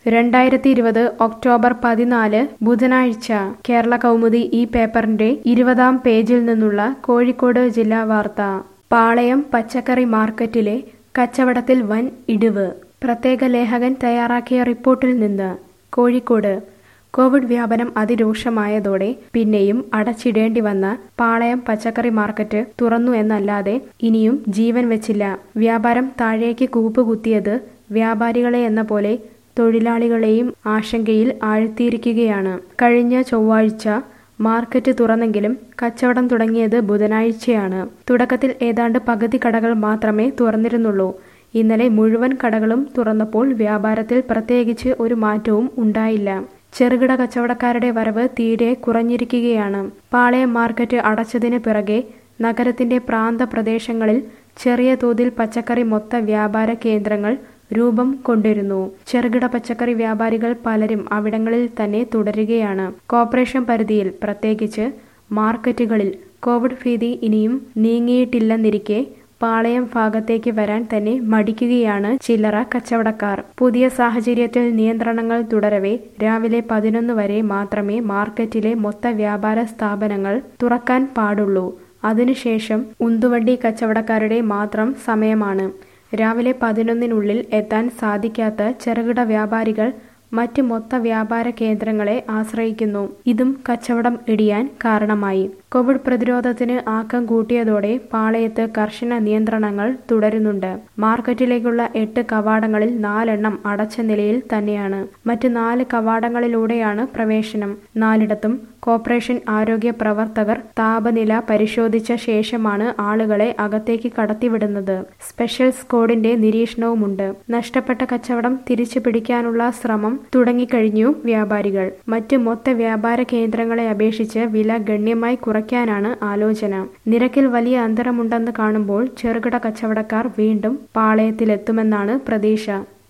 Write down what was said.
രണ്ടായിരത്തി ഇരുപത് ഒക്ടോബർ പതിനാല് ബുധനാഴ്ച കേരള കൗമുദി ഈ പേപ്പറിന്റെ ഇരുപതാം പേജിൽ നിന്നുള്ള കോഴിക്കോട് ജില്ലാ വാർത്ത പാളയം പച്ചക്കറി മാർക്കറ്റിലെ കച്ചവടത്തിൽ വൻ ഇടിവ് പ്രത്യേക ലേഖകൻ തയ്യാറാക്കിയ റിപ്പോർട്ടിൽ നിന്ന് കോഴിക്കോട് കോവിഡ് വ്യാപനം അതിരൂക്ഷമായതോടെ പിന്നെയും അടച്ചിടേണ്ടി വന്ന പാളയം പച്ചക്കറി മാർക്കറ്റ് തുറന്നു എന്നല്ലാതെ ഇനിയും ജീവൻ വെച്ചില്ല വ്യാപാരം താഴേക്ക് കൂപ്പുകുത്തിയത് വ്യാപാരികളെ എന്ന പോലെ തൊഴിലാളികളെയും ആശങ്കയിൽ ആഴ്ത്തിയിരിക്കുകയാണ് കഴിഞ്ഞ ചൊവ്വാഴ്ച മാർക്കറ്റ് തുറന്നെങ്കിലും കച്ചവടം തുടങ്ങിയത് ബുധനാഴ്ചയാണ് തുടക്കത്തിൽ ഏതാണ്ട് പകുതി കടകൾ മാത്രമേ തുറന്നിരുന്നുള്ളൂ ഇന്നലെ മുഴുവൻ കടകളും തുറന്നപ്പോൾ വ്യാപാരത്തിൽ പ്രത്യേകിച്ച് ഒരു മാറ്റവും ഉണ്ടായില്ല ചെറുകിട കച്ചവടക്കാരുടെ വരവ് തീരെ കുറഞ്ഞിരിക്കുകയാണ് പാളയം മാർക്കറ്റ് അടച്ചതിന് പിറകെ നഗരത്തിന്റെ പ്രാന്ത പ്രദേശങ്ങളിൽ ചെറിയ തോതിൽ പച്ചക്കറി മൊത്ത വ്യാപാര കേന്ദ്രങ്ങൾ രൂപം കൊണ്ടിരുന്നു ചെറുകിട പച്ചക്കറി വ്യാപാരികൾ പലരും അവിടങ്ങളിൽ തന്നെ തുടരുകയാണ് കോർപ്പറേഷൻ പരിധിയിൽ പ്രത്യേകിച്ച് മാർക്കറ്റുകളിൽ കോവിഡ് ഭീതി ഇനിയും നീങ്ങിയിട്ടില്ലെന്നിരിക്കെ പാളയം ഭാഗത്തേക്ക് വരാൻ തന്നെ മടിക്കുകയാണ് ചില്ലറ കച്ചവടക്കാർ പുതിയ സാഹചര്യത്തിൽ നിയന്ത്രണങ്ങൾ തുടരവേ രാവിലെ പതിനൊന്ന് വരെ മാത്രമേ മാർക്കറ്റിലെ മൊത്ത വ്യാപാര സ്ഥാപനങ്ങൾ തുറക്കാൻ പാടുള്ളൂ അതിനുശേഷം ഉന്തുവണ്ടി കച്ചവടക്കാരുടെ മാത്രം സമയമാണ് രാവിലെ പതിനൊന്നിനുള്ളിൽ എത്താൻ സാധിക്കാത്ത ചെറുകിട വ്യാപാരികൾ മറ്റ് മൊത്ത വ്യാപാര കേന്ദ്രങ്ങളെ ആശ്രയിക്കുന്നു ഇതും കച്ചവടം ഇടിയാൻ കാരണമായി കോവിഡ് പ്രതിരോധത്തിന് ആക്കം കൂട്ടിയതോടെ പാളയത്ത് കർശന നിയന്ത്രണങ്ങൾ തുടരുന്നുണ്ട് മാർക്കറ്റിലേക്കുള്ള എട്ട് കവാടങ്ങളിൽ നാലെണ്ണം അടച്ച നിലയിൽ തന്നെയാണ് മറ്റ് നാല് കവാടങ്ങളിലൂടെയാണ് പ്രവേശനം നാലിടത്തും കോർപ്പറേഷൻ ആരോഗ്യ പ്രവർത്തകർ താപനില പരിശോധിച്ച ശേഷമാണ് ആളുകളെ അകത്തേക്ക് കടത്തിവിടുന്നത് സ്പെഷ്യൽ സ്ക്വാഡിന്റെ നിരീക്ഷണവുമുണ്ട് നഷ്ടപ്പെട്ട കച്ചവടം തിരിച്ചു പിടിക്കാനുള്ള ശ്രമം തുടങ്ങിക്കഴിഞ്ഞു വ്യാപാരികൾ മറ്റ് മൊത്ത വ്യാപാര കേന്ദ്രങ്ങളെ അപേക്ഷിച്ച് വില ഗണ്യമായി കുറയ്ക്കാനാണ് ആലോചന നിരക്കിൽ വലിയ അന്തരമുണ്ടെന്ന് കാണുമ്പോൾ ചെറുകിട കച്ചവടക്കാർ വീണ്ടും പാളയത്തിലെത്തുമെന്നാണ് പ്രതീക്ഷ